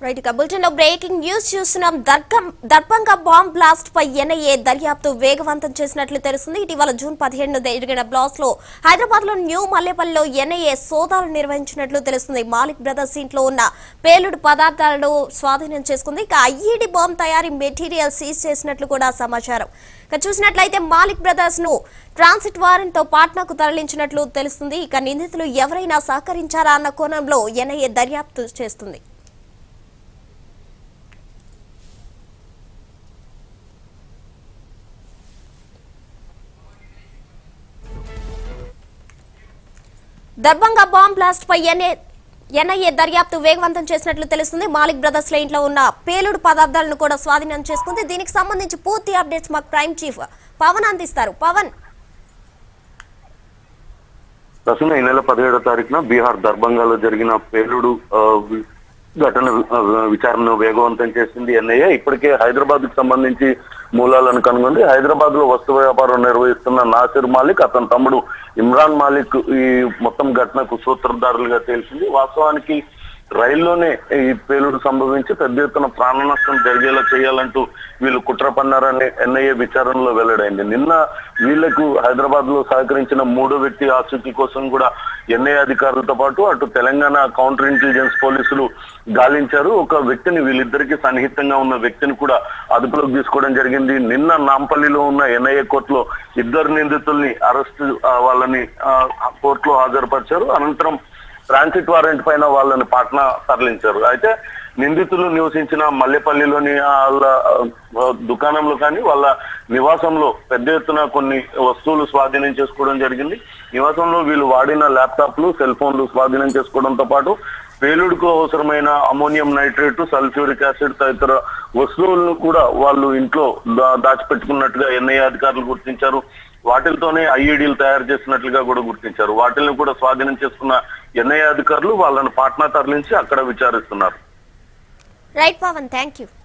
right ఇక bulletin లో breaking news చూస్తున్నాం దర్గం దర్భంగా బాంబ్ బ్లాస్ట్ పై ఎన్ఐఏ దర్యాప్తు వేగవంతం చేసినట్లు తెలుస్తుంది ఇటీవల జూన్ పదిహేడున జరిగిన బ్లాస్ట్ లో హైదరాబాద్ లో న్యూ మల్లేపల్లిలో ఎన్ఐఏ సోదాలు నిర్వహించినట్లు తెలుస్తుంది మాలిక్ బ్రదర్స్ ఇంట్లో ఉన్న పేలుడు పదార్థాలను స్వాధీనం చేసుకుంది ఇక ఐఈడి బాంబ్ తయారీ మెటీరియల్ సీజ్ చేసినట్లు కూడా సమాచారం ఇక చూసినట్లయితే మాలిక్ బ్రదర్స్ ను ట్రాన్సిట్ వారెంట్ తో పాట్నాకు తరలించినట్లు తెలుస్తుంది ఇక నిందితులు ఎవరైనా సహకరించారా అన్న కోణంలో ఎన్ఐఏ దర్యాప్తు చేస్తుంది దర్భంగా బాంబ్ బ్లాస్ట్ పై ఎన్ఏ ఎన్ఐఏ దర్యాప్తు వేగవంతం చేసినట్లు తెలుస్తుంది మాలిక్ బ్రదర్స్ ల ఇంట్లో ఉన్న పేలుడు పదార్థాలను కూడా స్వాధీనం చేసుకుంది దీనికి సంబంధించి పూర్తి అప్డేట్స్ మాకు క్రైమ్ చీఫ్ పవన్ అందిస్తారు పవన్ దశన ఈ నెల పదిహేడో తారీఖున బీహార్ దర్భంగాలో జరిగిన పేలుడు ఆ, వి- ఘటన ఆ, విచారణను వేగవంతం చేసింది ఎన్ఐఏ ఇప్పటికే హైదరాబాద్ కు సంబంధించి మూలాలను కనుగొంది హైదరాబాద్ లో వస్తు వ్యాపారం నిర్వహిస్తున్న నాసిర్ మాలిక్ అతని తమ్ముడు ఇమ్రాన్ మాలిక్ ఈ మొత్తం ఘటనకు సూత్రధారులుగా తేల్చింది వాస్తవానికి రైల్లోనే ఈ పేలుడు సంభవించి పెద్ద ఎత్తున ప్రాణ నష్టం జరిగేలా చేయాలంటూ వీళ్ళు కుట్ర పన్నారని ఎన్ఐఏ విచారణలో వెల్లడైంది నిన్న వీళ్లకు హైదరాబాద్ లో సహకరించిన మూడో వ్యక్తి ఆచూకీ కోసం కూడా ఎన్ఐఏ అధికారులతో పాటు అటు తెలంగాణ కౌంటర్ ఇంటెలిజెన్స్ పోలీసులు గాలించారు ఒక వ్యక్తిని వీళ్ళిద్దరికి సన్నిహితంగా ఉన్న వ్యక్తిని కూడా అదుపులోకి తీసుకోవడం జరిగింది నిన్న నాంపల్లిలో ఉన్న ఎన్ఐఏ కోర్టులో ఇద్దరు నిందితుల్ని అరెస్ట్ వాళ్ళని ఆ, కోర్టులో హాజరుపరిచారు అనంతరం ట్రాన్సిట్ వారెంట్ పైన వాళ్ళని పాట్నా తరలించారు అయితే నిందితులు నివసించిన మల్లెపల్లిలోని వాళ్ళ ఆ, దుకాణంలో కానీ వాళ్ళ నివాసంలో పెద్ద ఎత్తున కొన్ని వస్తువులు స్వాధీనం చేసుకోవడం జరిగింది నివాసంలో వీళ్ళు వాడిన ల్యాప్టాప్లు సెల్ ఫోన్లు స్వాధీనం చేసుకోవడంతో పాటు పేలుడుకు అవసరమైన అమోనియం నైట్రేట్ సల్ఫ్యూరిక్ యాసిడ్ తదితర వస్తువులను కూడా వాళ్ళు ఇంట్లో దా- దాచిపెట్టుకున్నట్టుగా ఎన్ఐఏ అధికారులు గుర్తించారు వాటితోనే ఐఈడీలు తయారు చేసినట్లుగా కూడా గుర్తించారు వాటిని కూడా స్వాధీనం చేసుకున్న ఎన్ఐఏ అధికారులు వాళ్ళని పాట్నా తరలించి అక్కడ విచారిస్తున్నారు రైట్ పవన్ థ్యాంక్ యూ